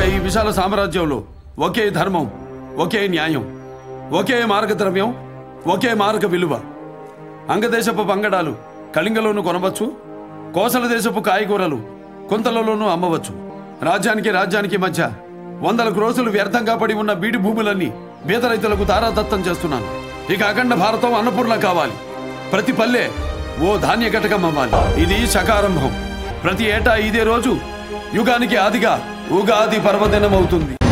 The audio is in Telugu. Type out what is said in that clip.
ఈ విశాల సామ్రాజ్యంలో ఒకే ధర్మం ఒకే న్యాయం ఒకే మార్గద్రవ్యం ఒకే మార్గ విలువ అంగదేశపు పంగడాలు కళింగలోను కొనవచ్చు కోసల దేశపు కాయగూరలు కుంతలలోనూ అమ్మవచ్చు రాజ్యానికి రాజ్యానికి మధ్య వందల క్రోసులు వ్యర్థంగా పడి ఉన్న బీడి భూములన్నీ బీద రైతులకు తారాదత్తం చేస్తున్నాను ఇక అఖండ భారతం అన్నపూర్ణ కావాలి ప్రతి పల్లె ఓ ధాన్య ఘటకం అవ్వాలి ఇది శకారంభం ప్రతి ఏటా ఇదే రోజు యుగానికి ఆదిగా ఉగాది పర్వదినం అవుతుంది